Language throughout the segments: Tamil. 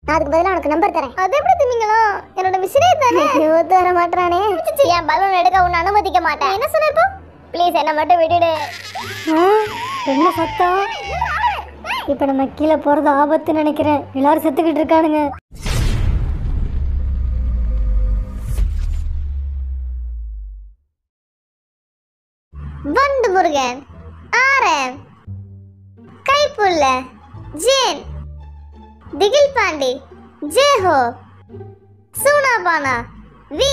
நான் அதுக்கு பதிலா உனக்கு நம்பர் தரேன் அது எப்படி திமிங்களா என்னோட மிஷினே தானே ஒத்து வர மாட்டானே என் பலூன் எடுக்க உன்னை அனுமதிக்க மாட்டேன் என்ன சொன்ன இப்போ ப்ளீஸ் என்ன மட்டும் விட்டுடு என்ன சத்தம் இப்போ நம்ம கீழே போகிறது ஆபத்துன்னு நினைக்கிறேன் எல்லாரும் செத்துக்கிட்டு இருக்கானுங்க வண்டு முருகன் ஆரன் கைப்புள்ள ஜேன் திகில் பாண்டி ஜேஹோ சூனாபானா வி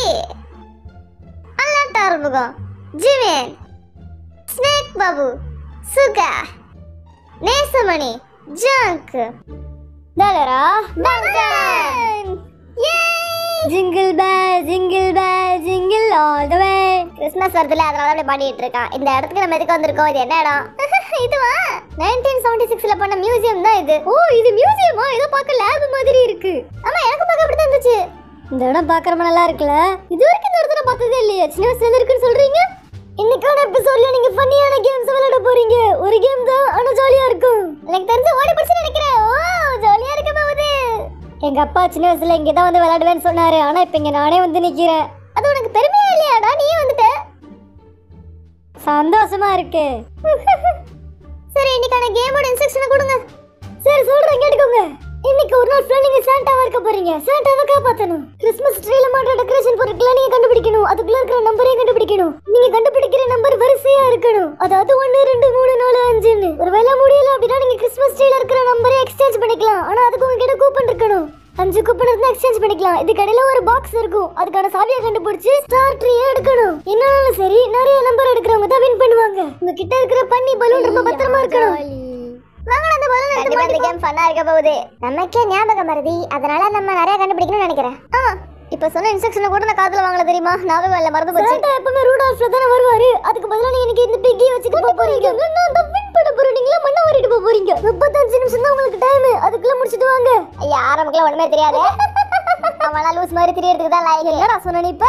அல்லாட்டார்முகம் ஜிவேன் ஸ்னேக் பாபு சுகா நேசமணி ஜங்க் தலரா டங்கன் jingle bell jingle bell jingle all the way Christmas வருதுல அதனால தான் பாடிட்டு இருக்கான் இந்த இடத்துக்கு நம்ம எதுக்கு வந்திருக்கோம் இது என்ன இடம் இதுவா நைன்டீன் செவன்டி சிக்ஸ்ல பண்ண மியூசியம் தான் இது ஓ இது மியூசியமா இதை பார்க்க லேப் மாதிரி இருக்கு ஆமா எனக்கு பார்க்க அப்படி இருந்துச்சு இந்த இடம் பார்க்கறப்ப நல்லா இருக்குல்ல இது வரைக்கும் இந்த இடத்துல பார்த்ததே இல்லையே சின்ன வயசுல இருக்குன்னு சொல்றீங்க இன்னைக்கான எபிசோட்ல நீங்க ஃபன்னியான கேம்ஸ் விளையாட போறீங்க ஒரு கேம் தான் ஆனா ஜாலியா இருக்கும் எனக்கு தெரிஞ்சு ஓடி பிடிச்சு நினைக்கிறேன் ஓ ஜாலியா இருக்க போகுது எங்க அப்பா சின்ன வயசுல இங்க தான் வந்து விளையாடுவேன்னு சொன்னாரு ஆனா இப்ப இங்க நானே வந்து நிக்கிறேன் அது உனக்கு பெருமையா இல்லையாடா நீ வந்துட்ட சந்தோஷமா இருக்கு சரி இன்னைக்கான கேமோட இன்ஸ்ட்ரக்ஷனை கொடுங்க சரி சொல்றேன் கேட்டுக்கோங்க இன்னைக்கு ஒரு நாள் ஃபுல்லா நீங்க சாண்டாவா இருக்க போறீங்க சாண்டாவை காப்பாத்தணும் கிறிஸ்மஸ் ட்ரீல மாட்ட டெக்கரேஷன் பொருட்களை நீங்க கண்டுபிடிக்கணும் அதுக்குள்ள இருக்கிற நம்பரையும் கண்டுபிடிக்கணும் நீங்க கண்டுபிடிக்கிற நம்பர் வரிசையா இருக்கணும் அதாவது ஒன்னு ரெண்டு மூணு நாலு அஞ்சுன்னு ஒருவேளை முடியல அப்படின்னா நீங்க கிறிஸ்மஸ் ட்ரீல இருக்கிற நம்பரை எக்ஸ்சேஞ்ச் பண்ணிக்கலாம் ஆனா அதுக்கு உங்ககிட்ட கூப்பன் இருக்கணும் அஞ்சு கூப்பன் இருந்தா எக்ஸ்சேஞ்ச் பண்ணிக்கலாம் இதுக்கு இடையில ஒரு பாக்ஸ் இருக்கும் அதுக்கான சாவியை கண்டுபிடிச்சு ஸ்டார் ட்ரீயை எடுக்கணும் என்னாலும் சரி நிறைய நம்பர் எடுக்கிறவங்க தான் வின் பண்ணுவாங்க உங்ககிட்ட இருக்கிற பண்ணி பலூன் ரொம்ப பத்திரமா இருக்கணும் வாங்க அந்த பலூன் எடுத்து இந்த கேம் ஃபன்னா இருக்க போகுது நமக்கே ஞாபகம் மருதி அதனால நம்ம நிறைய கண்டுபிடிக்கணும்னு நினைக்கிறேன் ஆமா இப்ப சொன்ன இன்ஸ்ட்ரக்ஷனை கூட நான் காதுல வாங்கல தெரியுமா ஞாபகம் இல்ல மறந்து போச்சு சாண்டா எப்பவுமே ரூடால்ஃப்ல தானே வருவாரு அதுக்கு பதிலா நீங்க இன்னைக்கு இந்த பிக்கி வச்சுட்டு போக போறீங்க நான் தான் வின் பண்ண போறேன் நீங்களா மண்ண வாரிட்டு போக போறீங்க முப்பத்தஞ்சு நிமிஷம் தான் உங்களுக்கு டைம் அதுக்குள்ள முடிச்சிட்டு வாங்க ஐயா ஆரம்பக்குள்ள ஒண்ணுமே தெரியாது அவனா லூஸ் மாதிரி தெரியறதுக்கு தான் லாய்க்கு என்னடா சொன்ன நீ இப்ப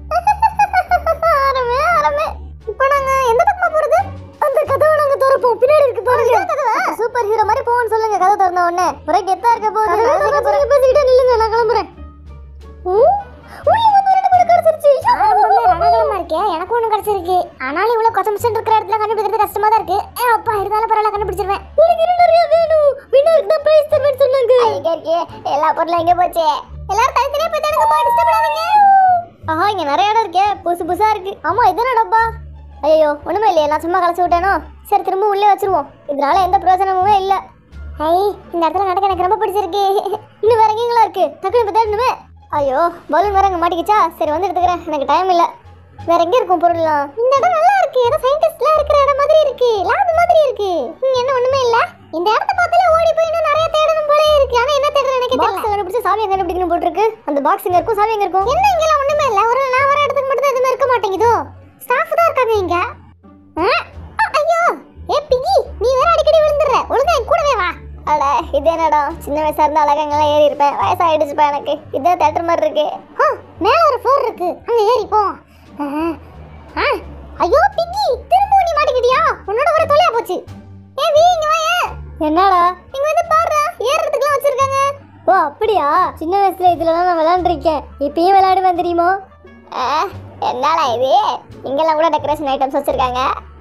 ஆரமே ஆரமே இப்போ நாங்க எந்த பக்கமா போறது அந்த கதவை நாங்க திறப்போம் பின்னாடி இருக்கு பாருங்க சூப்பர் ஹீரோ மாதிரி போன்னு சொல்லுங்க கதை திறந்த உடனே ஒரே கெத்தா இருக்க போகுது கதவை திறந்து பேசிக்கிட்டே நில்லுங்க நான் கிளம்புறேன் உம், உள்ள வந்து ரெண்டு மணி கிடைச்சிருச்சு ஆரம்பமே ரணகலமா இருக்கே எனக்கு ஒண்ணு கிடைச்சிருக்கு ஆனாலும் இவ்வளவு கொச்சமிச்சன் இருக்கிற இடத்துல கண்டுபிடிக்கிறது கஷ்டமா தான் இருக்கு ஏ, அப்பா இருந்தாலும் பரவாயில்ல கண்டுபிடிச்சிருவேன் எனக்கு இன்னும் நிறைய வேணும் வின்னருக்கு தான் பிரைஸ் தருவேன்னு சொன்னாங்க ஐயா இருக்கே எல்லா பொருளும் எங்க போச்சு எல்லாரும் தனித்தனியா போய் தேடுங்கப்பா டிஸ்டர்ப் பண்ணாதீங்க ஆஹா இங்க நிறைய இடம் இருக்கே புதுசு புதுசா இருக்கு ஆமா இது என்ன டப்பா ஐயோ ஒண்ணுமே இல்லையே நான் சும்மா கலைச்சு விட்டேனோ சரி திரும்ப உள்ளே வச்சிருவோம் இதனால எந்த பிரயோஜனமுமே இல்ல ஐ இந்த இடத்துல நடக்க எனக்கு ரொம்ப பிடிச்சிருக்கு இன்னும் வேற எங்கெங்கெல்லாம் இருக்கு டக்குனு இப்போ தேடணுமே ஐயோ பலூன் வேற அங்க மாட்டிக்கிச்சா சரி வந்து எடுத்துக்கிறேன் எனக்கு டைம் இல்ல வேற எங்க இருக்கும் பொருள்லாம் இந்த இடம் நல்லா இருக்கு ஏதோ சயின்டிஸ்ட்லாம் இருக்கிற இடம் மாதிரி இருக்கு லேப் மாதிரி இருக்கு இங்க என்ன ஒண்ணுமே இல்ல இந்த இடத்த பார்த்தாலே ஓடி போய் இன்னும் நிறைய தேடணும் போல இருக்கு ஆனா என்ன தேடுறது எனக்கு தெரியல பாக்ஸ் கண்டுபிடிச்சு சாவி எங்க கண்டுபிடிக்கணும் போட்டிருக்கு அந்த பாக்ஸ் எங்க இருக்கும் சாவி எங்க இருக்கும் என்ன இங்கெல்லாம் ஒண்ணுமே இல்ல ஒரு நான் வர இடத்துக்கு மட்டும் தான் எதுவுமே இருக்க மாட்டேங்குதோ ஸ்டாஃப் தான் இருக்காங்க இங்க ஆ? அ, ஐயோ ஏ பிகி நீ வேற அடிக்கடி விழுந்துடுற ஒழுங்கா என் கூடவே வா அட இது என்னடா சின்ன வயசா இருந்தா அழகங்கெல்லாம் ஏறி இருப்பேன் வயசாயிடுச்சுப்பா எனக்கு இதே தேட்டர் மாதிரி இருக்கு ஆ, மேல ஒரு ஃப்ளோர் இருக்கு அங்க ஏறி போ ஆ, ஆ, ஐயோ பிகி திரும்ப நீ மாட்டிக்கிட்டியா உன்னோட ஒரு தொலையா போச்சு ஏ வீ இங்க வா ஏன் என்னடா இங்க வந்து பாருடா ஏறுறதுக்குலாம் வச்சிருக்காங்க ஓ அப்படியா சின்ன வயசுல இதுலலாம் நான் விளையாண்டுருக்கேன் இப்பயும் விளையாடுவேன் தெரியுமா ஆ, என்னடா இது இங்கெல்லாம் கூட டெக்கரேஷன் ஐட்டம்ஸ் வச்சிருக்காங்க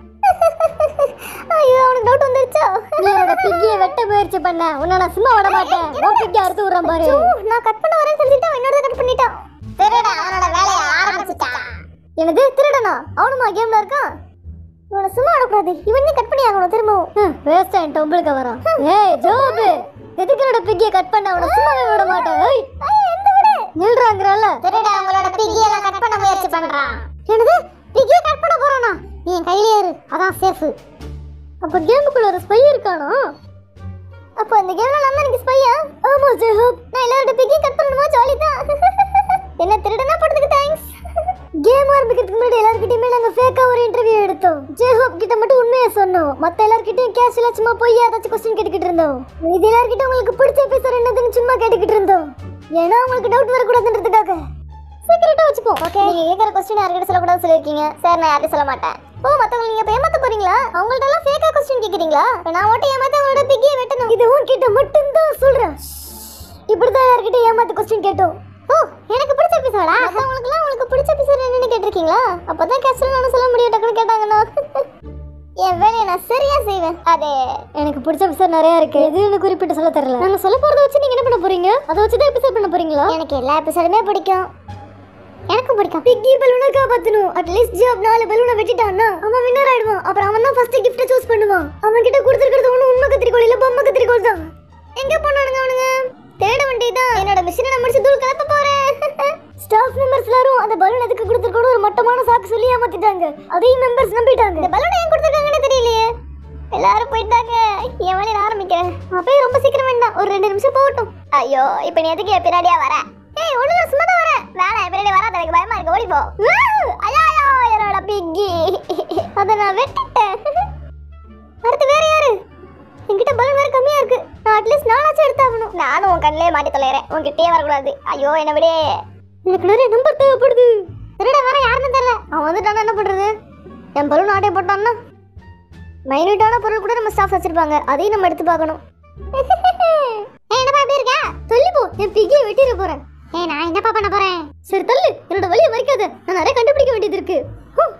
ஐயோ அவனுக்கு டவுட் வந்துருச்சோ நீ என்னோட பிக்கியை வெட்ட முயற்சி பண்ண உன்னை நான் சும்மா விட மாட்டேன் உன் பிக்கி அறுத்து விடுறேன் பாரு ஐயோ, நான் கட் பண்ண வரேன்னு சொல்லிட்டு அவன் என்னோட கட் பண்ணிட்டான் திருடா அவனோட வேலையை ஆரம்பிச்சுட்டான் எனது திருடனா அவனுமா கேம்ல இருக்கான் இவனை சும்மா விடக்கூடாது இவனே கட் பண்ணி ஆகணும் திரும்பவும் வேஸ்ட் ஆயிட்டு உங்களுக்கு வரான் ஏய் ஜோபு எதுக்கு என்னோட பிக்கியை கட் பண்ண அவனை சும்மாவே விட மாட்டேன் ஏய் ஐயோ, எந்த விடு நில்றாங்கறல்ல திருடா அவங்களோட பிகியெல்லாம் கட் பண்ண முயற்சி பண்றான் என்னது பிகியை கட் பண்ண போறானா நீ என் கையிலே இரு அதான் சேஃப் அப்ப கேமுக்குள்ள ஒரு ஸ்பை இருக்கானா அப்போ இந்த கேம்ல நம்ம எனக்கு ஸ்பையா ஆமா ஜெஹப் நான் எல்லாரோட பிகி கட் பண்ணணுமா ஜாலி தான் என்ன திருடனா போட்டதுக்கு தேங்க்ஸ் கேம் ஆரம்பிக்கிறதுக்கு முன்னாடி எல்லார்கிட்டயுமே நாங்க ஃபேக்கா ஒரு இன்டர்வியூ எடுத்தோம் ஜெஹப் கிட்ட மட்டும் உண்மையை சொன்னோம் மத்த எல்லார்கிட்டயும் கேஷுவலா சும்மா போய் ஏதாச்சும் கொஸ்டின் கேட்டுக்கிட்டு இருந்தோம் இது எல்லார்கிட்ட உங்களுக்கு பிடிச்ச எபிசோட் என்னதுன்னு சும்மா கேட்டுக்கிட்டு இருந்தோம் ஏன்னா உங்களுக்கு டவுட் வரக்கூடாதுன்றதுக்காக சீக்கிரட்டா வச்சுப்போம் ஓகே நீங்க கேக்குற கொஸ்டின் யார்கிட்ட சொல்லக்கூடாது சொல்லிருக்கீங்க சார் நான் யார்கிட்ட சொல்ல மாட்டேன் ஓ மத்தவங்க நீங்க இப்ப ஏமாத்த போறீங்களா அவங்கள்ட்ட எல்லாம் ஃபேக்கா கொஸ்டின் கேக்குறீங்களா இப்ப நான் மட்டும் ஏமாத்த அவங்களோட பிகியை வெட்டணும் இது உன்கிட்ட மட்டும்தான் சொல்றேன் இப்படிதான் யார்கிட்ட ஏமாத்து கொஸ்டின் கேட்டோம் ஓ எனக்கு பிடிச்ச எபிசோடா மத்தவங்களுக்குலாம் உங்களுக்கு பிடிச்ச எபிசோட் என்னன்னு கேட்டிருக்கீங்களா அப்பதான் கஷ்டம் நானும் சொல்ல முடியும் டக்குனு கேட்டாங்கன்னா என் வேலையை நான் சரியா செய்வேன் அதே எனக்கு பிடிச்ச எபிசோட் நிறைய இருக்கு எதுன்னு குறிப்பிட்டு சொல்ல தெரியல நாங்க சொல்ல போறத வச்சு நீங்க என்ன பண்ண போறீங்க அதை வச்சு தான் எபிசோட் பண்ண போறீங்களா எனக்கு எல்லா எபிசோடுமே பிடிக்கும் எனக்கும் பிடிக்கும் பிக்கி பலூனை காப்பாத்தணும் அட்லீஸ்ட் ஜாப் நாலு பலூனை வெட்டிட்டான்னா அவன் வின்னர் ஆயிடுவான் அப்புறம் அவன் தான் ஃபர்ஸ்ட் கிஃப்ட்டை சூஸ் பண்ணுவான் அவன் கிட்ட கொடுத்துருக்கிறது ஒன்றும் உண்மை கத்திரிக்கோள் இல்ல பொம்மை கத்திரிக்கோள் தான் எங்க போனானுங்க அவனுங்க தேட வேண்டியதான் என்னோட மிஷினை நான் முடிச்சு தூள் கலப்ப போறேன் ஸ்டாஃப் மெம்பர்ஸ் எல்லாரும் அந்த பலூன் எதுக்கு கொடுத்துருக்கணும் ஒரு மட்டமான சாக்கு சொல்லி ஏமாத்திட்டாங்க அதையும் மெம்பர்ஸ் நம்பிட்டாங்க இந்த பலூன் ஏன் கொடுத்துருக்காங்கன்னு தெரியலையே எல்லாரும் போயிட்டாங்க என் வேலையை நான் ஆரம்பிக்கிறேன் அப்பயே ரொம்ப சீக்கிரம் வேண்டாம் ஒரு ரெண்டு நிமிஷம் போகட்டும் ஐயோ இப்போ நீ எதுக்கு என் பின்னாடியா வர ஏய் ஒண்ணு நான் சும்மா தான் வரேன் வேணாம் என் பின்னாடி வராத எனக்கு பயமா இருக்கு ஓடி போ ஐயோ ஐயோ என்னோட பிக்கி அதை நான் வெட்டிட்டேன் அடுத்து வேற யாரு என்கிட்ட பலூன் வேற கம்மியா இருக்கு நான் அட்லீஸ்ட் நானாச்சும் எடுத்தாகணும் நானும் உன் கண்ணிலே மாட்டி தொலைறேன் உன்கிட்டயே வரக்கூடாது ஐயோ என்ன விடே எனக்கு நிறைய நம்பர் தேவைப்படுது திருட வேற யாருன்னு தெரியல அவன் வந்துட்டானா என்ன பண்றது என் பலூன் ஆட்டை போட்டான்னா மைனூட்டான பொருள் கூட நம்ம ஸ்டாஃப் வச்சிருப்பாங்க அதையும் நம்ம எடுத்து பார்க்கணும் ஏய், என்னப்பா இப்படி இருக்க சொல்லி போ என் பிக்கியை வெட்டிட போறேன் ஏய் நான் என்னப்பா பண்ண போறேன் சரி தள்ளு என்னோட வழியை மறைக்காத நான் நிறைய கண்டுபிடிக்க வேண்டியது இருக்கு ஹம்.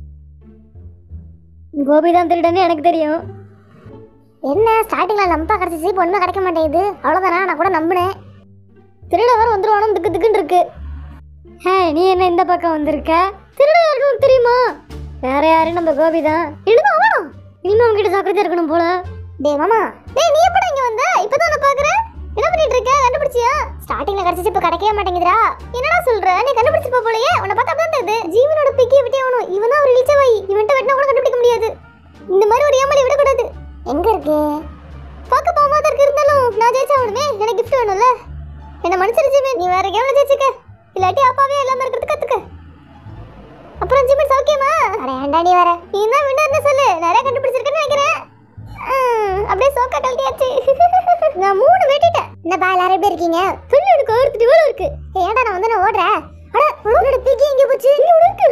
கோபி தான் திருடன்னு எனக்கு தெரியும் என்ன ஸ்டார்டிங்ல லம்பா கிடைச்சிச்சு இப்போ ஒன்றும் கிடைக்க மாட்டேங்குது அவ்வளோதானா நான் கூட நம்பினேன் திருட வர வந்துருவானு திக்கு திக்குன்னு இருக்கு ஹே நீ என்ன இந்த பக்கம் வந்திருக்க திருட யாருன்னு உனக்கு தெரியுமா வேற யாரு நம்ம கோபி தான் என்னதான் அவனா இனிமே அவன்கிட்ட ஜாக்கிரதையா இருக்கணும் போல டேய் மாமா டேய் நீ எப்படி இங்க வந்த இப்பதான் நான் பாக்குறேன் என்ன பண்ணிட்டு இருக்க கண்டுபிடிச்சியா ஸ்டார்டிங்ல கிடைச்சிச்சு இப்போ கிடைக்கவே மாட்டேங்குதுடா என்னடா சொல்ற நீ கண்டுபிடிச்சிருப்ப போலயே உன்னை பார்த்தா தான் தெரியுது ஜீவனோட பிக்கியை விட்டே ஆகணும் இவன் தான் ஒரு இழிச்சவாய் இவன்ட்ட வெட்டினா கூட கண்டுபிடிக்க முடியாது இந்த மாதிரி ஒரு ஏமாளி விடக்கூடாது எங்க இருக்கு பார்க்க பாவமா தான் இருக்கு இருந்தாலும் நான் ஜெயிச்சாகணுமே எனக்கு gift வேணும்ல என்ன மனுஷரு ஜீவன் நீ வேற கேம்ல ஜெயிச்சுக்க இல்லாட்டி அப்பாவே எல்லாமே இருக்கிறது கத்துக்க அப்புறம் ஜிமின் சௌக்கியமா அட ஏன்டா நீ வர நீ தான் வின்னர்னு சொல்லு நிறைய கண்டுபிடிச்சிருக்கேன்னு நினைக்கிறேன் ம், அப்படியே சோக்கா கழட்டியாச்சு நான் மூணு வெட்டிட்டேன் என்னப்பா எல்லாரும் எப்படி இருக்கீங்க சொல்லு எனக்கு ஆயிரத்தி வேலை இருக்கு ஏய், ஏன்டா நான் வந்து நான் ஓடுறேன் அட உன்னோட பிகி எங்க போச்சு இங்க இருக்கு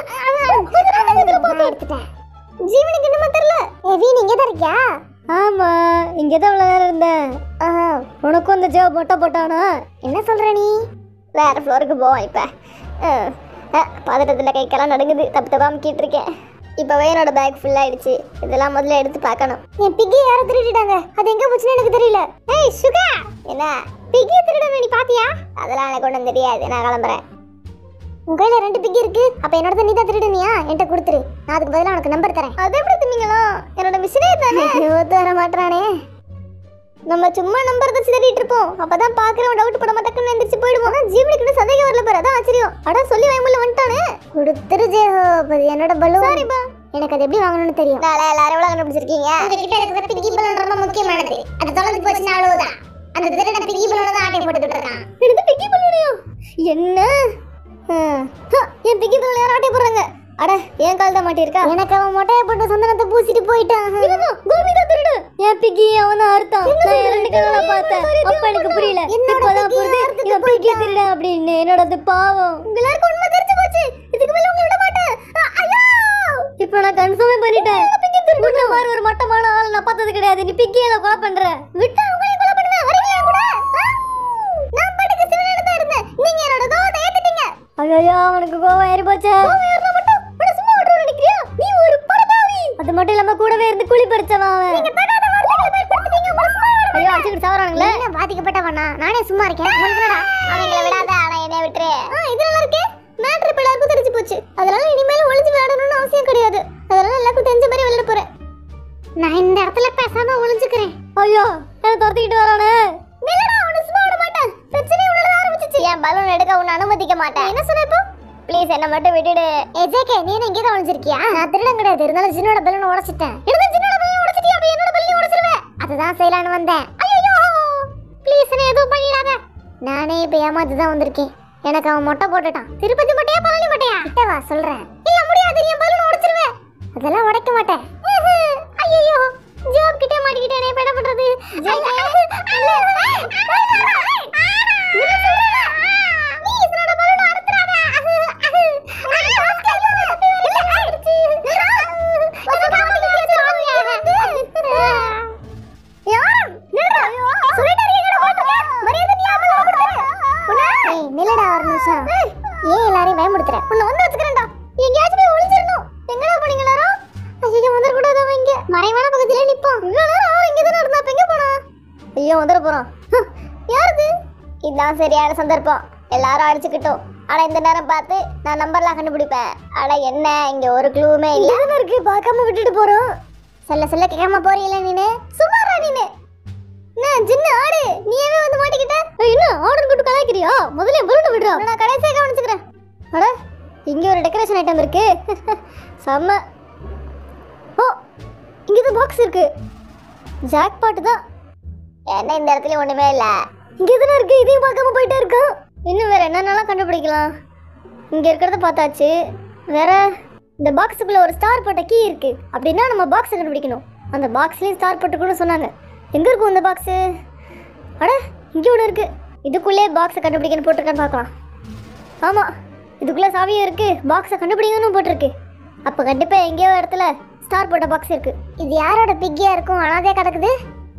நான் எடுத்துட்டேன் ஜீவனுக்கு என்னமா தெரியல ஏ வீ நீங்க தான் இருக்கியா ஆமா இங்க தான் இவ்வளவு நேரம் இருந்தேன் ஆஹா, உனக்கும் அந்த ஜாப் மொட்டை போட்டானா என்ன சொல்ற நீ வேற ஃப்ளோருக்கு போவோம் இப்ப அஹ், அஹ், பதட்டத்துல கை காலம் நடுங்குது தப்பு தப்பா அமுக்கிட்டு இருக்கேன் இப்பவே என்னோட பேக் ஃபுல் ஆயிடுச்சு இதெல்லாம் முதல்ல எடுத்து பார்க்கணும் என் பிக்கி யாரோ திருடிட்டாங்க அது எங்க போச்சுன்னு எனக்கு தெரியல ஏய் சுகா என்ன பிக்கி திருடணும் நீ பாத்தியா அதெல்லாம் எனக்கு ஒன்றும் தெரியாது நான் கிளம்புறேன் உங்க கையில ரெண்டு பிக்கி இருக்கு அப்ப என்னோட நீ தான் திருடுனியா என்கிட்ட கொடுத்துரு நான் அதுக்கு பதிலா உனக்கு நம்பர் தரேன் அது எப்படி தின்னீங்களா என்னோட மிஷினே தானே ஒத்து வர மாட்டானே நம்ம சும்மா நம்பர் வச்சு தேடிட்டு இருப்போம் அப்பதான் பாக்குறவன் டவுட் பட மாட்டேன்னு எந்திரிச்சு போயிடுவோம் ஆனா ஜீவனுக்கு சந்தேகம் வரல பாரு அதான் ஆச்சரியம் அட சொல்லி வயமுள்ள வந்துட்டானே கொடுத்துரு ஜெயஹோ அது என்னோட பலூன் சாரிப்பா எனக்கு அது எப்படி வாங்கணும்னு தெரியும் நாளை எல்லாரும் எவ்வளவு கண்டுபிடிச்சிருக்கீங்க உங்ககிட்ட இருக்கிற பிக்கி பலூன் ரொம்ப முக்கியமானது அது தொலைஞ்சு போச்சுன்னா அவ்வளவுதான் அந்த திருட பிக்கி பலூன் தான் ஆட்டை போட்டுட்டு இருக்கான் எனக்கு பிக்கி பண்ணலையா என்ன ஹம். ஹ, என் பிக்கி பண்ணல யாரும் ஆட்டை போடுறாங்க அட ஏன் கால் தான் மாட்டிருக்கா எனக்கு அவன் மொட்டையை போட்டு சந்தனத்தை பூசிட்டு போயிட்டான் இவன்தான், கோபி தான் திருடு என் பிக்கி அவன் தான் அறுத்தான் நான் இரண்டு கண்ணால பார்த்தேன் அப்ப எனக்கு புரியல என்னோட இப்பதான் பிக்கியை புரியுது அறுத்துட்டு இவன் பிக்கி திருட அப்படின்னு என்னோடது பாவம் உங்க எல்லாருக்கும் உண்மை தெரிஞ்சு போச்சு இதுக்கு மேல உங்களை விட மாட்டேன் அ- ஐயோ இப்போ நான் கன்ஃபார்மே பண்ணிட்டேன் உன்னை மாதிரி ஒரு மட்டமான ஆள் நான் பார்த்தது கிடையாது நீ பிக்கியை கொலை பண்ற விட்டா உங்களையும் கொலை பண்ணுவேன் வரீங்களா கூட ஆ? நான் பாட்டுக்கு சிவனோட தான் இருந்தேன் நீங்க என்னோட கோவத்தை ஏத்துட்டீங்க ஐயோ அவனுக்கு கோவம் ஏறி போச்சு ஏறினா மட்டும் உன்னை சும்மா விட்டுருவேன் நினைக்கிறியா நீ ஒரு பரபாவி அது மட்டும் இல்லாம கூடவே இருந்து குழி பறிச்சவன் அவன் நீங்க தகாத வார்த்தைகளை பயன்படுத்துறீங்க உங்களை சும்மா விட ஐயோ அடிச்சுக்கிட்டு சாவறானுங்களே என்ன பாதிக்கப்பட்டவனா நானே சும்மா இருக்கேன் முன்னடா அவங்கள விடாத ஆனா என்னை விட்டுரு ஆ இது நல்லா இருக்கே மேட்ரு இப்ப எல்லாருக்கும் தெரிஞ்சு போச்சு அதனால இனிமேல் ஒளிஞ்சு விளையாடணும்னு அவசியம் கிடையாது அதனால எல்லாருக்கும் தெரிஞ்ச மாதிரி விளையாட போறேன் நான் இந்த இடத்துல பேசாம ஒளிஞ்சுக்கிறேன் ஐயோ என்ன துரத்திக்கிட்டு வரானே நில்லடா உன்னை சும்மா விட மாட்டேன் பிரச்சனை உன்னோட ஆரம்பிச்சிச்சு என் பலூன் எடுக்க உன்னை அனுமதிக்க மாட்டேன் என்ன சொன்ன இப்போ ப்ளீஸ் என்ன மட்டும் விட்டுடு ஏஜேகே நீ என்ன இங்கே தான் ஒளிஞ்சிருக்கியா நான் திருடன் கிடையாது இருந்தாலும் ஜின்னோட பலூன் உடைச்சிட்டேன் இருந்தாலும் ஜின்னோட பலூன் உடைச்சிட்டியா அப்ப என்னோட பலூன் உடைச்சிருவேன் அதுதான் செய்யலான்னு வந்தேன் ஐயோ ப்ளீஸ் என்ன எதுவும் பண்ணிடாத நானே இப்ப ஏமாத்து தான் வந்திருக்கேன் எனக்கு அவன் மொட்டை போட்டுட்டான் திருப்பதி மொட்டையா பழனி மொட்டையா கிட்ட வா சொல்றேன் இல்ல முடியாது என் பலூன் உடைச்சிருவேன் அதெல்லாம் உடைக்க மாட்டேன் ஐயோ ஜாப் கிட்ட மாட்டிக்கிட்டேனே பெட பண்றது யாரும் சொல்லிட்டாரு என்னோட மரியாதை நீ கண்டுபிடிக்கிறேன் உன்னை வந்து வச்சுக்கிறேன்டா எங்கேயாச்சும் போய் ஒளிஞ்சிரணும் எங்கடா போனீங்க எல்லாரும் ஐயோ வந்துட கூடாது அவன் இங்க மறைவான பக்கத்துல நிப்பான் இவ்வளவு நேரம் அவன் இங்க தானே இருந்தா இப்ப எங்க போனா ஐயோ வந்துட போறான் ஹம், யாருது இதான் சரியான சந்தர்ப்பம் எல்லாரும் அடிச்சுக்கிட்டோம் ஆனா இந்த நேரம் பார்த்து நான் நம்பர்லாம் கண்டுபிடிப்பேன் ஆனா என்ன இங்க ஒரு க்ளூவுமே இல்ல இருக்கு பார்க்காம விட்டுட்டு போறோம் சொல்ல சொல்ல கேட்காம போறீங்களா நீனு சுமாரா நீனு என்ன சின்ன ஆடு நீயே வந்து மாட்டிக்கிட்ட என்ன ஆர்டர் கூட்டு கலாய்க்கிறியா முதல்ல பலூன் விடுறா நான் கடைசியா கவனிச்சுக்கிறேன் அட இங்க ஒரு டெக்கரேஷன் ஐட்டம் இருக்கு செம்ம ஓ இங்க தான் பாக்ஸ் இருக்கு ஜாக் பாட்டு தான் என்ன இந்த இடத்துல ஒண்ணுமே இல்ல இங்க தானே இருக்கு இதையும் பார்க்காம போயிட்டே இருக்கோம் இன்னும் வேற என்னென்னலாம் கண்டுபிடிக்கலாம் இங்க இருக்கிறத பார்த்தாச்சு வேற இந்த பாக்ஸுக்குள்ள ஒரு ஸ்டார் போட்ட கீ இருக்கு அப்படின்னா நம்ம பாக்ஸை கண்டுபிடிக்கணும் அந்த பாக்ஸ்லயும் ஸ்டார் போட்டுக்கணும்னு சொன்னாங்க எங்க இருக்கும் இந்த பாக்ஸ் அட இங்க ஒன்று இருக்கு இதுக்குள்ளே பாக்ஸை கண்டுபிடிக்கணும் போட்டிருக்கான்னு பார்க்கலாம் ஆமா இதுக்குள்ள சாவியும் இருக்கு பாக்ஸை கண்டுபிடிக்கணும் போட்டிருக்கு அப்ப கண்டிப்பா எங்கேயோ ஒரு இடத்துல ஸ்டார் போட்ட பாக்ஸ் இருக்கு இது யாரோட பிக்கியா இருக்கும் அனாதையா கிடக்குது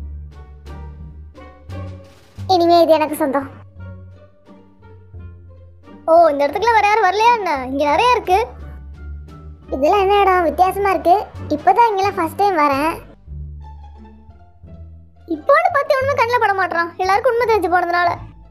இனிமே இது எனக்கு சொந்தம் ஓ இந்த இடத்துக்குள்ள வேற யாரும் வரலையா என்ன இங்க நிறைய இருக்கு இதெல்லாம் என்ன இடம் வித்தியாசமா இருக்கு இப்பதான் இங்கெல்லாம் ஃபர்ஸ்ட் டைம் வரேன் இப்போன்னு பார்த்து ஒண்ணுமே கண்ணில் பட மாட்டான் எல்லாருக்கும் உண்மை தெரிஞ்சு போனதுனால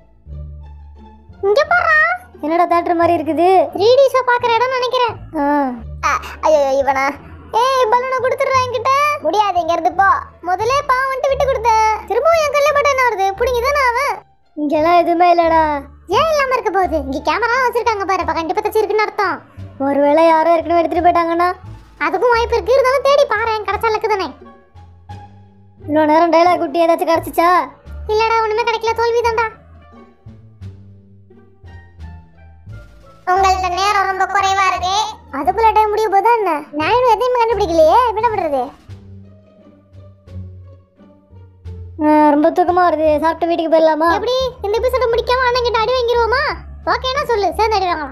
இங்க பாறா என்னடா தேட்டர் மாதிரி இருக்குது 3D ஷோ பாக்குற இடம் நினைக்கிறேன் ஐயோ இவனா ஏய் பலூனை கொடுத்துடுறா என்கிட்ட முடியாது இங்க இருந்து போ முதல்ல பா வந்துட்டு விட்டு கொடுத்தேன் திரும்பவும் என் கல்ல பட்டன் வருது புடிங்க தானே அவன் இங்கெல்லாம் எதுவுமே இல்லடா ஏன் இல்லாம இருக்க போகுது இங்க கேமரா வச்சிருக்காங்க பாரு அப்ப கண்டிப்பா தச்சிருக்குன்னு அர்த்தம் ஒருவேளை யாரோ ஏற்கனவே எடுத்துட்டு போயிட்டாங்கன்னா அதுக்கும் வாய்ப்பு இருக்கு இருந்தாலும் தேடி பாரு கிடைச்சா லக்கு தானே இவ்வளோ நேரம் டைலாக் குட்டி ஏதாச்சும் கிடச்சிச்சா இல்லடா ஒண்ணுமே கிடைக்கல தோல்வி தான்டா உங்கள்ட்ட நேரம் ரொம்ப குறைவா இருக்கு அதுக்குள்ள டைம் முடிய போதா என்ன நான் இன்னும் எதையுமே கண்டுபிடிக்கலையே எப்படி என்ன பண்றது ரொம்ப தூக்கமா வருது சாப்பிட்டு வீட்டுக்கு போயிடலாமா எப்படி இந்த எபிசோட முடிக்காம அண்ணன் கிட்ட அடி வாங்கிடுவோமா ஓகேனா சொல்லு சேர்ந்து அடி வாங்கலாம்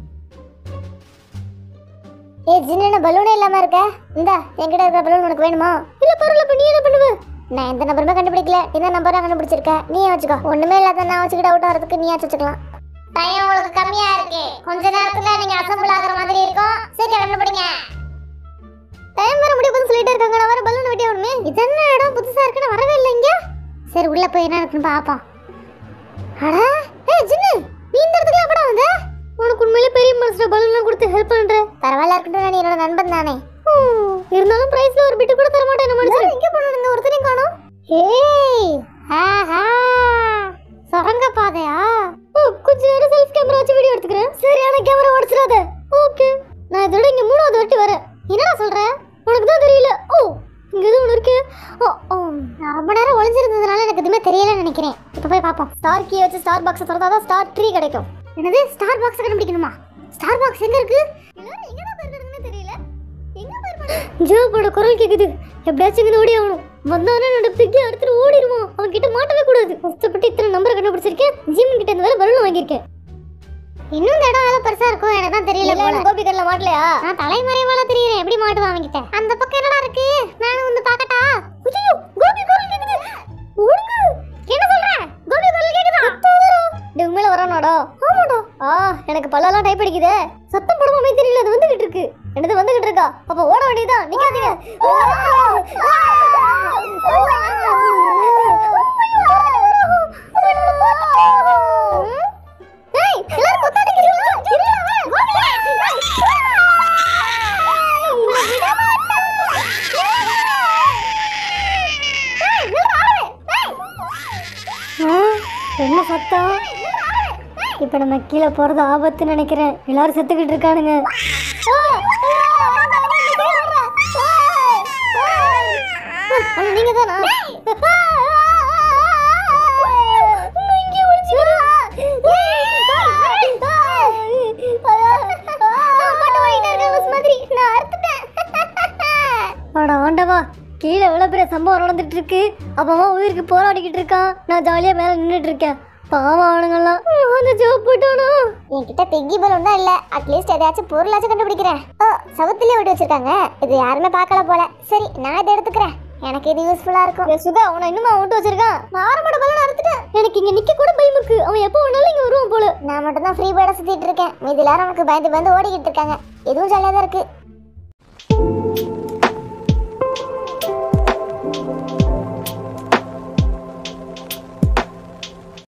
ஏ சின்ன பலூனே இல்லாம இருக்க இந்தா என்கிட்ட இருக்கிற பலூன் உனக்கு வேணுமா இல்ல பரவாயில்ல இப்ப நீ என்ன பண்ணுவ நான் எந்த நம்பருமே கண்டுபிடிக்கல இந்த நம்பரா கண்டுபிடிச்சிருக்க நீயே வச்சுக்கோ ஒண்ணுமே இல்லாத நான் வச்சுக்கிட்டு அவுட் ஆகிறதுக்கு நீயாச்சும் வச்சுக்கலாம் டைம் உங்களுக்கு கம்மியா இருக்கு கொஞ்ச நேரத்துல நீங்க அசம்பிள் ஆகுற மாதிரி இருக்கும் சரி கண்டுபிடிங்க டைம் வர முடிய போது சொல்லிட்டே இருக்காங்க நான் வர பலூன் வெட்டி ஆகணுமே இது என்ன இடம் புதுசா இருக்குன்னு வரவே இல்லை இங்க சரி உள்ள போய் என்ன இருக்குன்னு பாப்போம் அட ஏய் ஜின்னு நீ இந்த இடத்துக்கு எப்படா வந்த உனக்கு உண்மையிலே பெரிய மனசுல பலூன்லாம் கொடுத்து ஹெல்ப் பண்ற பரவாயில்ல இருக்கட்டும் நீ என்னோட நண்பன் தானே இருந்தாலும் பிரைஸ்ல ஒரு பிட்டு கூட தர மாட்டேன் மனுஷன் எங்க போனானுங்க ஒருத்தரையும் காணோம் ஏய் ஆஹா சுரங்க பாதையா ஓ கொஞ்ச நேரம் செல்ஃப் கேமரா வச்சு வீடியோ எடுத்துக்கிறேன் சரியான கேமரா உடச்சிடாத ஓகே நான் இதோட இங்க மூணாவது வாட்டி வரேன் என்னடா சொல்ற உனக்கு தான் தெரியல ஓ இங்க எதுவும் ஒன்று இருக்கு ஓ ஓ நான் ரொம்ப நேரம் ஒளிஞ்சிருந்ததுனால எனக்கு எதுவுமே தெரியலன்னு நினைக்கிறேன் இப்போ போய் பார்ப்போம் ஸ்டார் கீ வச்சு ஸ்டார் பாக்ஸ் திறந்தாதான் ஸ்டார் ட்ரீ கிடைக்கும் என்னது ஸ்டார் பாக்ஸ் கண்டுபிடிக்கணுமா ஸ்டார் பாக்ஸ் எங்க இருக்கு எல்லாரும் எங்க தான் போயிருக்காங்கன்னு தெரியல எங்க போயிருப்பாங்க ஜோபோட குரல் கேக்குது எப்படியாச்சும் இங்க ஓடி ஆகணும் வந்தானே என்னோட பிக்கி அடுத்து ஓடிடுவான் அவன் கிட்ட மாட்டவே கூடாது கஷ்டப்பட்டு இத்தனை நம்பர் கண்டுபிடிச்சிருக்கேன் ஜிம் கிட்ட இந்த வேலை பலூன் வாங்கியிருக்கேன் இன்னும் இந்த இடம் வேலை பெருசா இருக்கும் எனக்கு தான் தெரியல போல கோபி கல்ல மாட்டலையா நான் தலைமறைவால தெரியறேன் எப்படி மாட்டுவான் அவன்கிட்ட அந்த பக்கம் என்னடா இருக்கு நானும் வந்து பார்க்கட்டா ஐயோ கோபி குரல் கேக்குது ஓடுங்க என்ன சொல்ற கோபி குரல் கேக்குதா டேய் உண்மையில வரானாடா ஆமாடா ஆ எனக்கு பல்லெல்லாம் டைப் அடிக்குதே சத்தம் போடாம தெரியல அது வந்துகிட்டு இருக்கு என்னது வந்துகிட்டு இருக்கா அப்ப ஓட வேண்டியதுதான் நிக்காதீங்க ஏய் எல்லாரும் கொத்தாடிக்கிறீங்களா என்ன சத்தம் இப்ப நம்ம கீழே போறது ஆபத்துன்னு நினைக்கிறேன் எல்லாரும் செத்துக்கிட்டு இருக்கானுங்க நீங்க தானா அட ஆண்டவா கீழே எவ்வளவு பெரிய சம்பவம் நடந்துட்டு இருக்கு அப்பமா உயிருக்கு போராடிக்கிட்டு இருக்கான் நான் ஜாலியா மேல நின்னுட்டு இருக்கேன் பாவம் அவனுங்கெல்லாம் அந்த ஜோப் போட்டானோ என்கிட்ட பிக்கி பலூன் தான் இல்ல அட்லீஸ்ட் எதையாச்சும் பொருளாச்சும் கண்டுபிடிக்கிறேன் ஓ சவுத்துலயே விட்டு வச்சிருக்காங்க இது யாருமே பார்க்கல போல சரி நான் இதை எடுத்துக்கிறேன் எனக்கு இது யூஸ்ஃபுல்லா இருக்கும் சுகா அவனை இன்னும் விட்டு வச்சிருக்கான் நான் ஆரம்பட பலன் அறுத்துட்டேன் எனக்கு இங்க நிக்க கூட பயம் இருக்கு அவன் எப்போ வேணாலும் இங்க வருவான் போல நான் நான் மட்டும் தான் ஃப்ரீ பேர்டா சுத்திட்டு இருக்கேன் மீதி எல்லாரும் எனக்கு பயந்து பயந்து ஓடிக்கிட்டு இருக்காங்க எதுவும் ஜாலியாக தான் இருக்கு